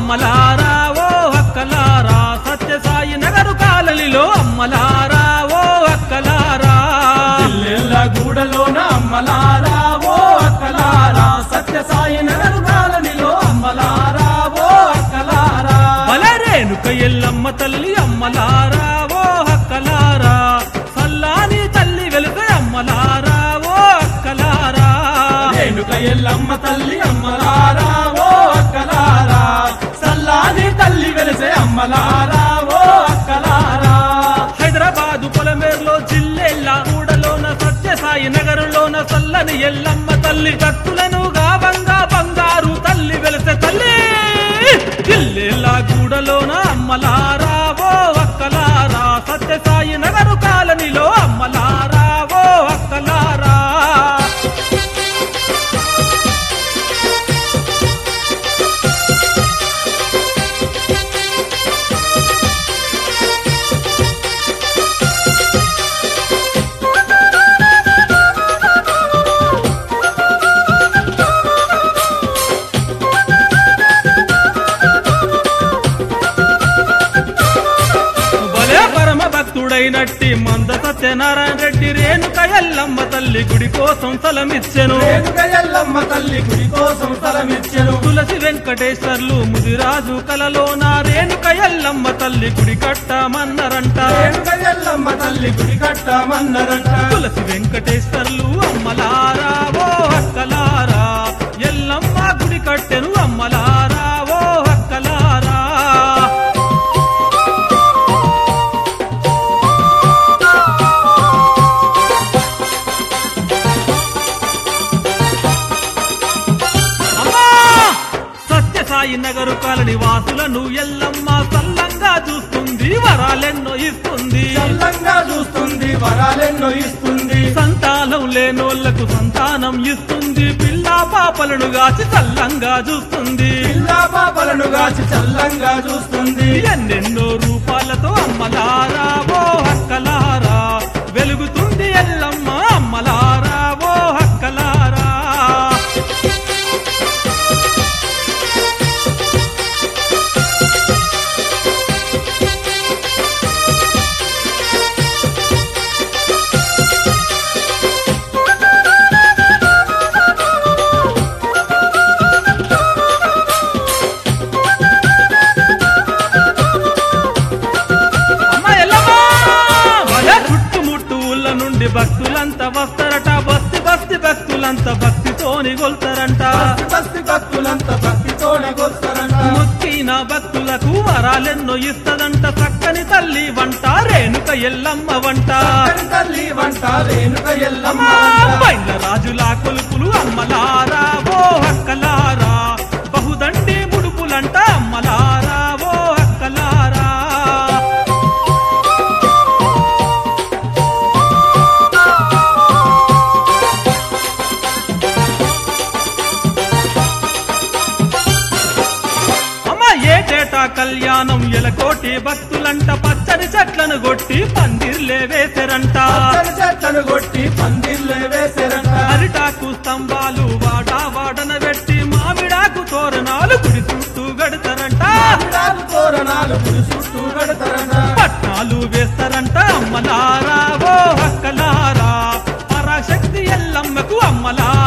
అమ్మలారా ఓ అక్కలారా సత్యసాయి నగరు కాలనిలో అమ్మలారా ఓ అక్కలారా జిల్లెల్ల గూడలోన అమ్మలారా ఓ అక్కలారా సత్యసాయి నగరు కాలనిలో అమ్మలారా ఓ అక్కలారా బలరేనుక ఎల్లమ్మ తల్లి అమ్మలారా ఓ అక్కలారా సల్లాని తల్లి వెలుక అమ్మలారా ఓ అక్కలారా రేణుక ఎల్లమ్మ తల్లి అమ్మలారా ఓ అక్కలారా సల్లాని తల్లి వెలిసే అమ్మలారా ఓ అక్కలారా హైదరాబాదు పొలమేరులో జిల్లెల్ల కూడలోన సత్యసాయి నగరంలోన సల్లని ఎల్లమ్మ తల్లి భక్తులను గావంగా బంగారు తల్లి వెలిసే తల్లి జిల్లెల్ల గూడలోన అమ్మలారా ఓ అక్కలారా సత్యసాయి నగరు కాలనిలో అమ్మలారా ఓ అక్కలారా భలే పరమ భక్తుడైనట్టి మంద సత్యనారాయణ రెడ్డి రేణుక ఎల్లమ్మ తల్లి గుడి కోసం స్థలమిచ్చెను రేణుక ఎల్లమ్మ తల్లి గుడి కోసం స్థలమిచ్చెను తులసి వెంకటేశ్వర్లు ముదిరాజు కలలోన రేణుక ఎల్లమ్మ తల్లి గుడి కట్టమన్నరంట రేణుక ఎల్లమ్మ తల్లి గుడి కట్టమన్నరంట తులసి వెంకటేశ్వర్లు అమ్మలారా ఓ అక్కలారా ఎల్లమ్మ గుడి కట్టెను అమ్మలారా ఓ అక్కలారా అమ్మా సత్యసాయి నగరు కాలని వాసులను ఎల్లమ్మ సల్లంగా చూస్తుంది వరాలెన్నో ఇస్తుంది చల్లంగా చూస్తుంది వరాలెన్నో ఇస్తుంది సంతానం లేనోళ్లకు సంతానం ఇస్తుంది పిల్ల పాపలను గాచి చల్లంగా చూస్తుంది పిల్లా పాపలను గాచి చల్లంగా చూస్తుంది ఎన్నెన్నో రూపాలతో అమ్మలారా ఓ హక్కలారా వెలుగుతుంది ఎల్లమ్మ అమ్మలారా ఓ హక్కలారా అమ్మ ఎల్లమ్మ వల చుట్టుముట్టు ఊళ్ళ నుండి భక్తులంతా వస్తారట బస్తి బస్తి భక్తులంతా భక్తితోని గొల్తారంట బస్తి బస్తి భక్తులంతా భక్తితోనే గొలుస్తారంట మొక్కిన భక్తులకు వరాలెన్నో ఇస్తదంట చక్కని తల్లి వంట రేణుక ఎల్లమ్మ వంట చక్కని తల్లి వంట రేణుక ఎల్లమ్మ వంట. పైన రాజులా కొలుపులు అమ్మలారా ఓ హక్కలారా బహుదండి ముడుపులంట అమ్మలారా ఓ హక్కలారా అమ్మ ఏటేటా కళ్యాణం ఎలకోటి భక్తులంట పచ్చని చెట్లను కొట్టి పందిర్లే వేసరంట పచ్చని చెట్లను కొట్టి పందిర్లే వేసేరంట అరిటాకు స్తంభాలు వాడా వాడన పెట్టి మామిడాకు తోరణాలు గుడి చుట్టూ గడతారంట మామిడాకు తోరణాలు గుడి చుట్టూ కడతారంట పట్నాలు వేస్తారంట అమ్మలారా ఓ హక్కలారా పరాశక్తి ఎల్లమ్మకు అమ్మలారా